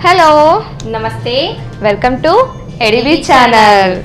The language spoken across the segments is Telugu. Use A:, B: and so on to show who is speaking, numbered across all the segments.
A: హలో
B: నమస్తే
A: వెల్కమ్ టు ఎడివి ఛానల్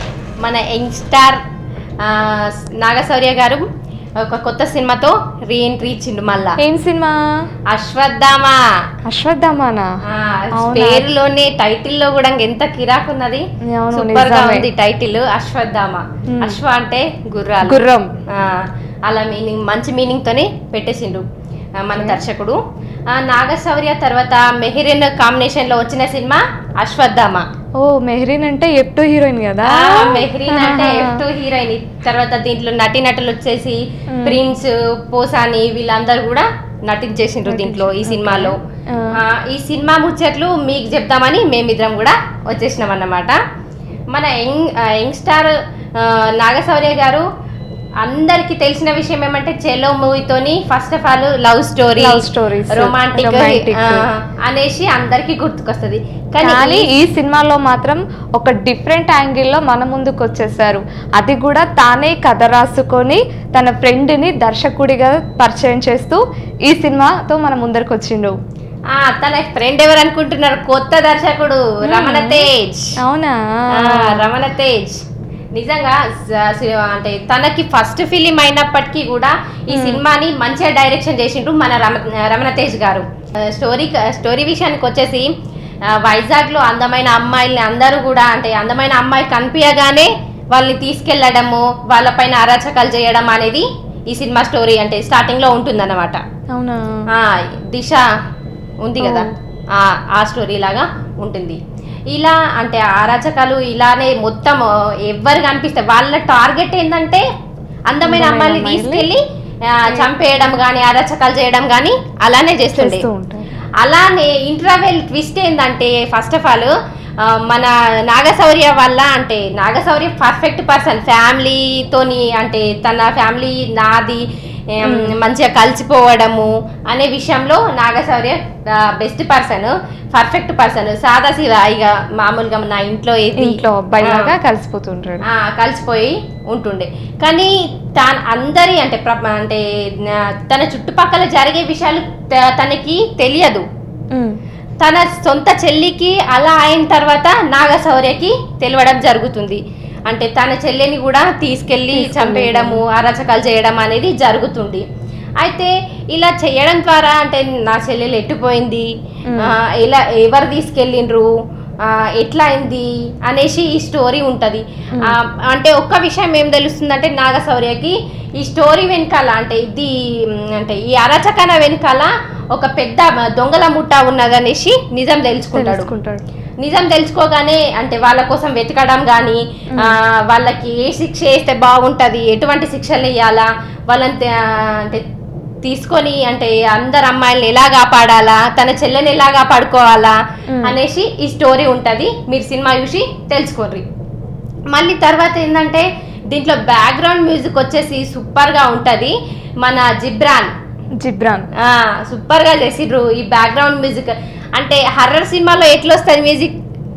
B: మన యంగ్ స్టార్ ఆ, నాగశౌర్య గారు ఒక కొత్త సినిమాతో రీఎంట్రీ ఇచ్చిండు మళ్ళా
A: ఏం సినిమా
B: అశ్వత్థామ
A: అశ్వత్థామానా
B: ఆ,
A: అవునా?
B: పేరులోనే టైటిల్ లో కూడా ఎంత కిరాక్ ఉన్నది
A: అవును,
B: సూపర్ గా
A: నిజమే.
B: ఉంది టైటిల్ అశ్వత్థామ
A: మ్మ్.
B: అశ్వ అంటే గుర్రాలు
A: గుర్రం
B: ఆ, అలా మీనింగ్ మంచి మీనింగ్ తోనే పెట్టేసిండు ఆ, మన దర్శకుడు ఆ, నాగశౌర్య తర్వాత మెహిరెన్ కాంబినేషన్ లో వచ్చిన సినిమా అశ్వత్థామ
A: ఓ మెహరీన్ అంటే ఎఫ్ టూ హీరోయిన్ కదా
B: ఆ, మెహ్రీన్ అంటే ఎఫ్ టూ హీరోయిన్ తర్వాత దీంట్లో నటీనటులు వచ్చేసి
A: మ్మ్.
B: ప్రిన్స్ పోసాని వీళ్ళందరూ కూడా నటించేసిండ్రు దీంట్లో ఈ సినిమాలో
A: ఆ.
B: ఆ, ఈ సినిమా ముచ్చట్లు మీకు చెప్దామని మేమిద్దరం కూడా వచ్చేసినాం అన్నమాట మన యంగ్ ఆ, యంగ్ స్టార్ ఆ, నాగశౌర్య గారు అందరికి తెలిసిన విషయం ఏమంటే చెలో మూవీతోని first of all love story
A: Love stories,
B: romantic
A: romantic.
B: అనేసి అందరికి గుర్తుకొస్తుంది
A: కానీ
B: కానీ
A: ఈ సినిమాలో మాత్రం ఒక డిఫరెంట్ యాంగిల్లో మన ముందుకు వచ్చేసారు అది కూడా తానే కథ రాసుకొని తన ఫ్రెండ్ని దర్శకుడిగా పరిచయం చేస్తూ ఈ సినిమాతో మన ముందరకు వచ్చిండు
B: ఆ తన ఫ్రెండ్ ఎవరు అనుకుంటున్నారు కొత్త దర్శకుడు రమణ తేజ్
A: అవునా
B: ఆ, రమణ తేజ్ నిజంగా స- సి- అంటే తనకి ఫస్ట్ ఫిలిం అయినప్పటికీ కూడా ఈ సినిమాని మంచిగా డైరెక్షన్ చేసిండ్రు మన రమ రమణ తేజ్ గారు ఆ, స్టోరీ స్టోరీ విషయానికి వచ్చేసి ఆ, వైజాగ్లో అందమైన అమ్మాయిల్ని అందరూ కూడా అంటే అందమైన అమ్మాయి కనిపించగానే వాళ్ళని తీసుకెళ్లడము వాళ్ళపైన అరాచకాలు చేయడం అనేది ఈ సినిమా స్టోరీ అంటే స్టార్టింగ్ లో ఉంటుందన్నమాట
A: అవునా
B: ఆ, దిశ ఉంది కదా ఆ ఆ స్టోరీ లాగా ఉంటుంది ఇలా అంటే అరాచకాలు ఇలానే మొత్తం ఆ, ఎవ్వరు కనిపిస్తే వాళ్ళ టార్గెట్ ఏంటంటే అందమైన
A: అందమైన
B: అమ్మాయిని
A: అమ్మాయిల్ని
B: తీసుకెళ్లి ఆ, చంపేయడం కానీ అరాచకాలు చేయడం కానీ అలానే చేస్తుండే
A: చేస్తూ ఉంటారు
B: అలానే ఇంటర్వెల్ ట్విస్ట్ ఏంటంటే ఫస్ట్ ఆఫ్ ఆల్ మన నాగశౌర్య వల్ల అంటే నాగశౌర్య పర్ఫెక్ట్ పర్సన్ ఫ్యామిలీతోని అంటే తన ఫ్యామిలీ నాది ఏం, మంచిగా కలిసిపోవడము అనే విషయంలో Nagashaurya best person perfect person సాదా శివ ఇక మామూలుగా నా ఇంట్లో ఏది
A: ఇంట్లో అబ్బాయిలాగా
B: ఆ,
A: కలిసిపోతుంటాడు
B: ఆ, కలిసిపోయి ఉంటుండే కానీ తాను అందరి అంటే ప్ర- అంటే నా- తన చుట్టుపక్కల జరిగే విషయాలు త- తనకి తెలియదు
A: ఉమ్.
B: తన సొంత చెల్లికి అలా అయిన తర్వాత నాగశౌర్యకి తెలియడం జరుగుతుంది అంటే తన చెల్లిని కూడా తీసుకెళ్ళి
A: తీసుకెళ్ళి.
B: చంపేయడము అరాచకాలు చేయడం అనేది జరుగుతుంది అయితే ఇలా చేయడం ద్వారా అంటే నా చెల్లెలు ఎట్టుపోయింది
A: మ్మ్.
B: ఆ, ఇలా ఎవరు తీసుకెళ్ళిండ్రు ఆ, ఎట్లా అయింది అనేసి ఈ స్టోరీ ఉంటుంది అంటే ఒక్క విషయం ఏం తెలుస్తుందంటే నాగశౌర్యకి ఈ స్టోరీ వెనకాల అంటే ఇది మ్, అంటే ఈ అరచకన వెనకాల ఒక పెద్ద దొంగల ముఠా ఉన్నదనేసి నిజం తెలుసుకుంటాడు
A: తెలుసుకుంటాడు
B: నిజం తెలుసుకోగానే అంటే వాళ్ళ కోసం వెతకడం కానీ వాళ్ళకి ఏ శిక్ష వేస్తే బాగుంటుంది ఎటువంటి శిక్షలు వేయాలా వాళ్ళని తే- అంటే తీసుకొని అంటే అందరు అమ్మాయిల్ని ఎలా కాపాడాలా తన చెల్లెని ఎలా కాపాడుకోవాలా
A: మ్మ్.
B: అనేసి ఈ స్టోరీ ఉంటుంది మీరు సినిమా చూసి తెలుసుకోర్రి మళ్ళీ తర్వాత ఏంటంటే దీంట్లో బ్యాక్గ్రౌండ్ మ్యూజిక్ వచ్చేసి సూపర్గా ఉంటుంది మన జిబ్రాన్
A: జిబ్రాన్
B: ఆ సూపర్ గా చేసిండ్రు ఈ బ్యాక్గ్రౌండ్ మ్యూజిక్ అంటే హర్రర్ సినిమాలో ఎట్లా వస్తుంది మ్యూజిక్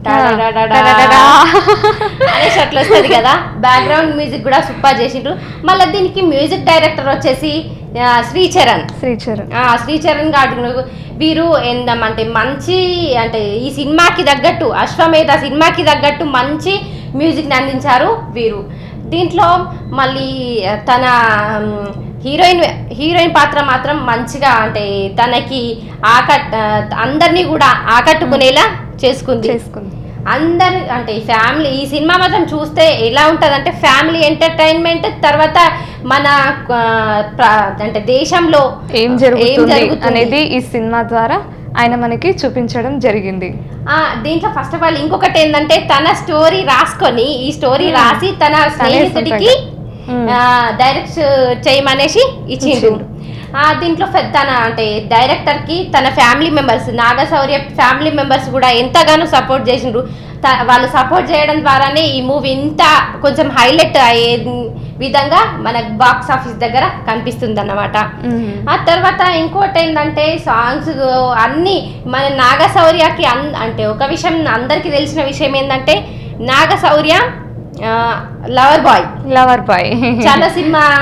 B: అనేసి అట్లా వస్తుంది కదా బ్యాక్గ్రౌండ్ మ్యూజిక్ కూడా సూపర్ చేసిండ్రు మళ్ళీ దీనికి మ్యూజిక్ డైరెక్టర్ వచ్చేసి ఆ, శ్రీచరణ్
A: శ్రీచరణ్
B: ఆ, శ్రీచరణ్ గారు వీరు ఏందం అంటే మంచి అంటే ఈ సినిమాకి తగ్గట్టు అశ్వమేధ సినిమాకి తగ్గట్టు మంచి మ్యూజిక్ని అందించారు వీరు దీంట్లో మళ్ళీ తన మ్, హీరోయిన్ హీరోయిన్ పాత్ర మాత్రం మంచిగా అంటే తనకి ఆకట్ అందరినీ కూడా ఆకట్టుకునేలా చేసుకుంది
A: చేసుకుంది
B: అందరు అంటే ఈ ఫ్యామిలీ ఈ సినిమా మాత్రం చూస్తే ఎలా ఉంటుంది అంటే ఫ్యామిలీ ఎంటర్టైన్మెంట్ తర్వాత మన ఆ, ప్ర- అంటే దేశంలో
A: ఏం జరుగుతుంది అనేది ఈ సినిమా ద్వారా ఆయన మనకి చూపించడం జరిగింది
B: ఆ, దీంట్లో ఫస్ట్ ఆఫ్ ఆల్ ఇంకొకటి ఏంటంటే తన స్టోరీ రాసుకొని ఈ స్టోరీ
A: Hmm.
B: రాసి తన స్నేహితుడికి
A: Hmm.
B: డైరెక్ట్ చేయమనేసి ఇచ్చిండు
A: ఇచ్చిండు.
B: ఆ, దీంట్లో ఫె- తన అంటే డైరెక్టర్ కి తన family members Nagashaurya family members కూడా ఎంతగానో సపోర్ట్ చేసిండ్రు త- వాళ్ళు సపోర్ట్ చేయడం ద్వారానే ఈ మూవీ ఇంత కొంచెం హైలైట్ అయ్యే విధంగా మన బాక్స్ ఆఫీస్ దగ్గర కనిపిస్తుంది అన్నమాట
A: మ్మ్.
B: ఆ తర్వాత ఇంకోటి ఏంటంటే సాంగ్స్ అన్ని మన నాగశౌర్యకి అన్ అంటే ఒక విషయం అందరికీ తెలిసిన విషయం ఏంటంటే Nagashaurya lover boy
A: lover boy
B: చాలా సినిమా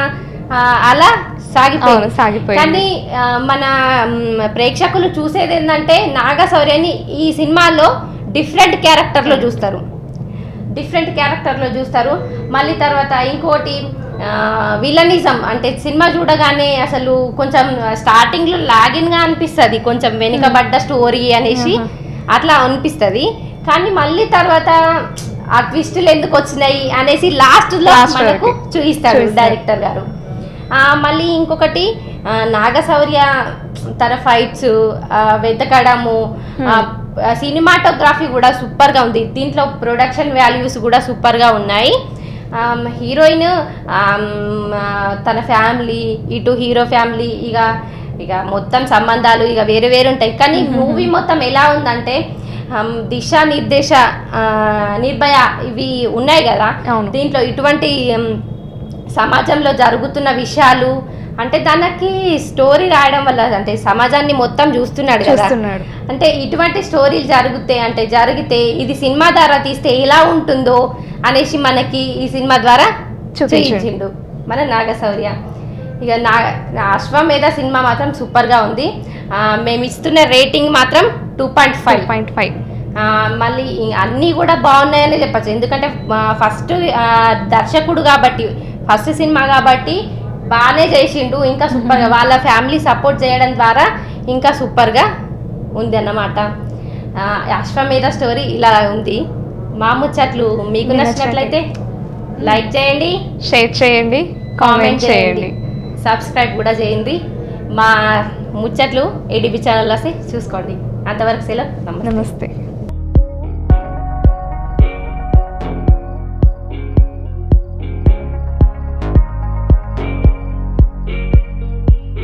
B: ఆ, అలా సాగిపోయింది
A: అవును, సాగిపోయింది.
B: కానీ ఆ, మన మ్, ప్రేక్షకులు చూసేది ఏంటంటే నాగశౌర్యని ఈ సినిమాలో డిఫరెంట్ క్యారెక్టర్లో చూస్తారు డిఫరెంట్ క్యారెక్టర్లో చూస్తారు మళ్ళీ తర్వాత ఇంకోటి విలనిజం అంటే సినిమా చూడగానే అసలు కొంచెం స్టార్టింగ్లో లాగిన్గా అనిపిస్తుంది కొంచెం వెనుకబడ్డ స్టోరీ అనేసి అట్లా అనిపిస్తుంది కానీ మళ్ళీ తర్వాత ఆ ట్విస్టులు ఎందుకు వచ్చినాయి అనేసి లాస్ట్లో
A: Last
B: మనకు
A: వరకు
B: చూపిస్తాడు
A: చూపిస్తారు.
B: డైరెక్టర్ గారు ఆ, మళ్ళీ ఇంకొకటి ఆ, నాగశౌర్య తన ఫైట్స్ వెతకడము సినిమాటోగ్రఫీ కూడా సూపర్గా ఉంది దీంట్లో ప్రొడక్షన్ వాల్యూస్ కూడా సూపర్గా ఉన్నాయి ఆమ్, హీరోయిన్ ఆమ్, ఆ, తన ఫ్యామిలీ ఇటు హీరో ఫ్యామిలీ ఇక ఇక మొత్తం సంబంధాలు ఇక వేరే వేరే ఉంటాయి కానీ మూవీ మొత్తం ఎలా ఉందంటే ఆమ్, దిశ నిర్దేశ ఆ, నిర్భయ ఇవి ఉన్నాయి కదా
A: అవును.
B: దీంట్లో ఇటువంటి ఉమ్, సమాజంలో జరుగుతున్న విషయాలు అంటే దానికి స్టోరీ రాయడం వల్ల అంటే సమాజాన్ని మొత్తం చూస్తున్నాడు కదా
A: చూస్తున్నాడు
B: అంటే ఇటువంటి స్టోరీలు జరిగితే అంటే జరిగితే ఇది సినిమా ద్వారా తీస్తే ఎలా ఉంటుందో అనేసి మనకి ఈ సినిమా ద్వారా
A: చూపించాడు.
B: చూపించిండు మన నాగశౌర్య ఇక నా నా అశ్వమేధ సినిమా మాత్రం సూపర్గా ఉంది ఆ, మేము ఇస్తున్న రేటింగ్ మాత్రం two point
A: five
B: five
A: point five
B: ఆ, మళ్ళీ ఈ- అన్నీ కూడా బాగున్నాయని చెప్పచ్చు ఎందుకంటే ఫస్ట్ దర్శకుడు కాబట్టి ఫస్ట్ సినిమా కాబట్టి బాగానే చేసిండు ఇంకా సూపర్గా వాళ్ళ ఫ్యామిలీ సపోర్ట్ చేయడం ద్వారా ఇంకా సూపర్గా ఉంది అన్నమాట ఆ, అశ్వమేధ స్టోరీ ఇలా ఉంది మా ముచ్చట్లు మీకు
A: మీకు
B: నచ్చినట్లయితే లైక్ చేయండి
A: షేర్ చేయండి కామెంట్ చేయండి
B: సబ్స్క్రైబ్ కూడా చేయండి మా ముచ్చట్లు ఏడిబి ఛానల్ వస్తే చూసుకోండి అంతవరకు సెలవు నమస్తే
A: నమస్తే